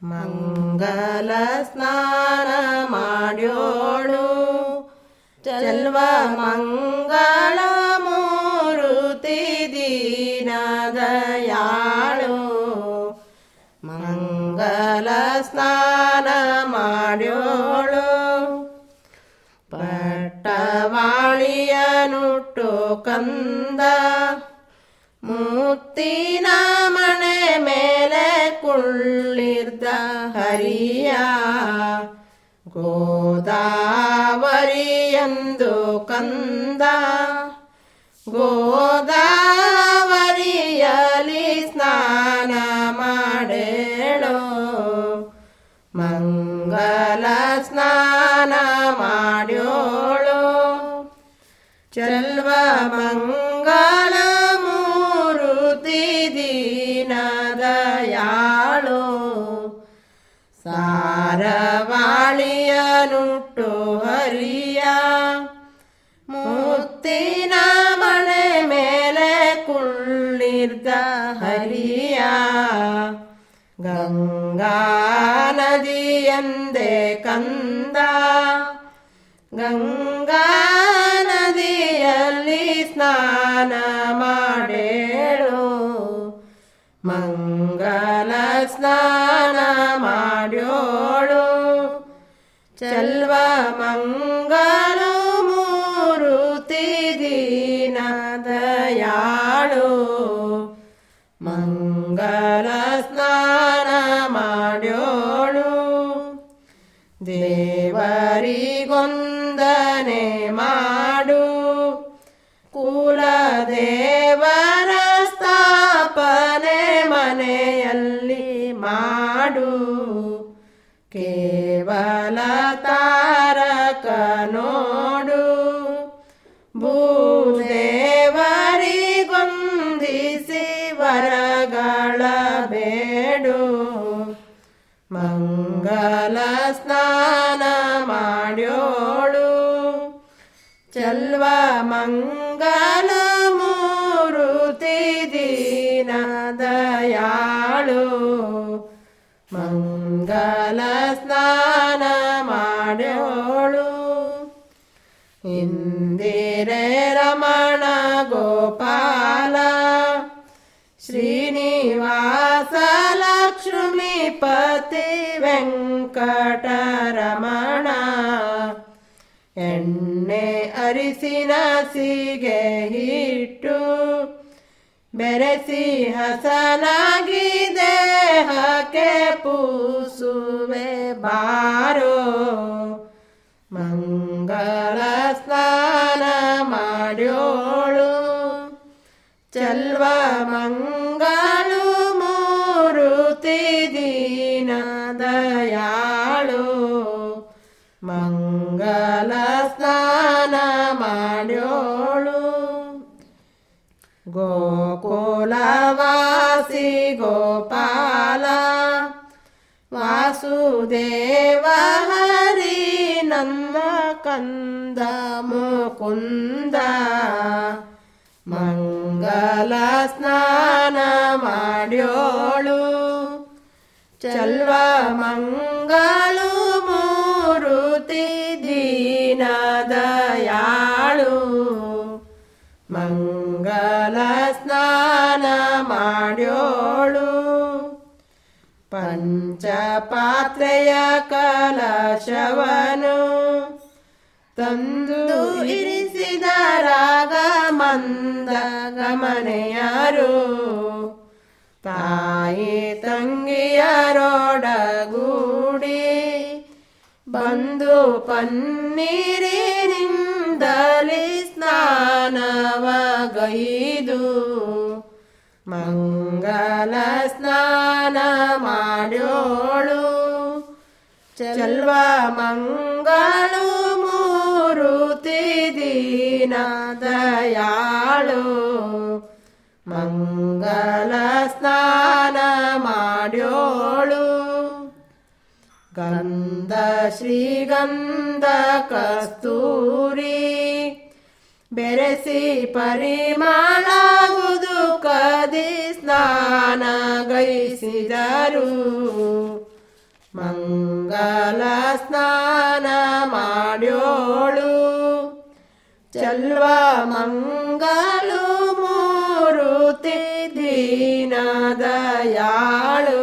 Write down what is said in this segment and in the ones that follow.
ಮಂಗಲ ಸ್ನಾನ ಮಾಡ್ಯೋಳು ಚಲ್ವ ಮಂಗಳ ಮೂರುತಿ ದೀನದಯಾಳು ಮಂಗಲ ಸ್ನಾನ ಮಾಡ್ಯೋಳು ಪಟ್ಟವಾಳಿಯ ನುಟ್ಟು ಕಂದ ಮುತ್ತಿನ ಮನೆ ಮೇಲೆ ಕುಳ್ಳಿರ್ದ ಹರಿಯ ಗೋದಾವರಿಯಂದು ಕಂದ ಗೋದಾವರಿಯಲಿ ಸ್ನಾನ ಮಾಡೇಳೋ ಮಂಗಲ ಸ್ನಾನ ಮಾಡ್ಯೋಳು ಚಲ್ವ ಮಂಗಳ ಮೂರುತಿ ದೀನದಯಾಳು ಸಾರವಾಳಿಯ ನುಟ್ಟು ಹರಿಯ ಮುತ್ತಿನ ಮನೆ ಮೇಲೆ ಕುಳ್ಳಿರ್ದ ಹರಿಯ ಗಂಗಾ ನದಿಯಂದೆ ಕಂದ ಗಂಗಾ ನದಿಯಲ್ಲಿ ಸ್ನಾನ ಮಾಡೇಳು ಮಂಗಲ ಸ್ನಾನ ಮಾಡ್ಯೋಳು ಚಲ್ವ ಮಂಗಳ ಮೂರುತಿ ದೀನದಯಾಳು ಮಂಗಲ ಸ್ನಾನ ಮಾಡ್ಯೋಳು ದೇವರಿಗೊಂದನೆ ಮಾಡು ಕುಲ ದೇವರ ಸ್ಥಾಪನೆ ಮನೆಯಲ್ಲಿ ಮಾಡು ಕೇವಲ ತಾರಕ ನೋಡು ಭೂದೇವರಿಗೊಂದಿಸಿ ವರಗಳ ಬೇಡು ಮಂಗಲ ಸ್ನಾನ ಮಾಡ್ಯೋಳು ಚಲ್ವ ಮಂಗಲ ಮೂರುತಿ ದೀನದಯಾಳು ಮಂಗಲ ಸ್ನಾನ ಮಾಡ್ಯೋಳು ಇಂದಿರೆ ರಮಣ ಗೋಪಾಲ ಶ್ರೀನಿವಾಸ ಲಕ್ಷ್ಮೀಪತಿ ವೆಂಕಟರಮಣ ಎಣ್ಣೆ ಅರಿಸಿನ ಸೀಗೆ ಹಿಟ್ಟು ಬೆರೆಸಿ ಹಸನಾಗಿ ದೇಹಕ್ಕೆ ಪೂಸುವೆ ಬಾರೋ ಮಂಗಳ ಸ್ನಾನ ಮಾಡ್ಯೋಳು ಚಲ್ವ ಮಂಗಳು ಮೂರುತಿ ದೀನದಯಾಳು ಮಂಗಲ ಸ್ನಾನ ಮಾಡ್ಯೋಳು ಗೋಕುಲವಾಸಿ ಗೋಪಾಲ ವಾಸುದೇವ ಹರಿ ನನ್ನ ಕಂದ ಮುಕುಂದ ಮಂಗಲ ಸ್ನಾನ ಮಾಡ್ಯೋಳು ಚಲ್ವ ಮಂಗಳು ಮೂರುತಿ ದೀನದಯಾಳು ಮಂಗಲ ಸ್ನಾನ ಮಾಡ್ಯೋಳು ಪಂಚಪಾತ್ರೆಯ ಕಲಶವನು ತಂದು ಇರಿಸಿದ ರಾಗ ಮಂದ ಗಮನೆಯರು ತಾಯಿ ತಂಗಿಯರೊಡಗೂಡಿ ಬಂದು ಪನ್ನೀರಿನಿಂದಲಿ ಸ್ನಾನವಗೈದು ಮಂಗಲ ಸ್ನಾನ ಮಾಡ್ಯೋಳು ಚಲ್ವ ಮಂಗಳು ಮೂರುತಿ ದೀನದಯಾಳು ಮಂಗಲ ಸ್ನಾನ ಮಾಡ್ಯೋಳು ಗಂಧ ಶ್ರೀಗಂಧ ಕಸ್ತೂರಿ ಬೆರೆಸಿ ಪರಿಮಳಗುದು ಕದಿ ಸ್ನಾನ ಗೈಸಿದರು ಮಂಗಲ ಸ್ನಾನ ಮಾಡ್ಯೋಳು ಚಲ್ವ ಮಂಗಲು ಮೂರುತಿ ದೀನ ದಯಾಳು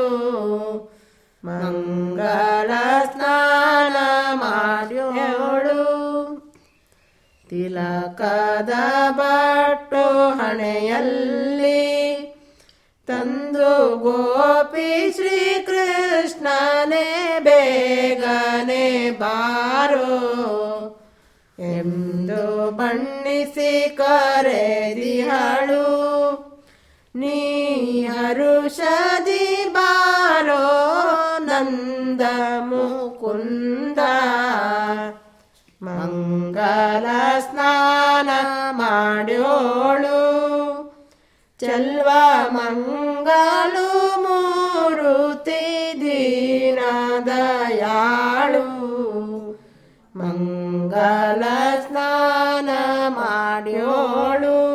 ಮಂಗಲ ಸ್ನಾನ ಮಾಡ್ಯೋಳು ತಿಲಕದ ಬಟ್ಟು ಹಣೆಯಲ್ಲಿ ತಂದು ಗೋಪಿ ಶ್ರೀಕೃಷ್ಣನೇ ಬೇಗನೆ ಬಾರೋ ಎಂದು ಬಣ್ಣಿಸಿ ಕರೆದಿಹಳು ನೀ ಹರುಷದಿ ಬಾರೋ ನಂದ ಮುಕುಂದ ಮಂಗಲ ಸ್ನಾನ ಮಾಡ್ಯೋಳು ಚಲ್ವ ಮಂಗಲು ಮೂರುತಿ ದೀನ ದಯಾಳು ಮಂಗಲ ಸ್ನಾನ ಮಾಡ್ಯೋಳು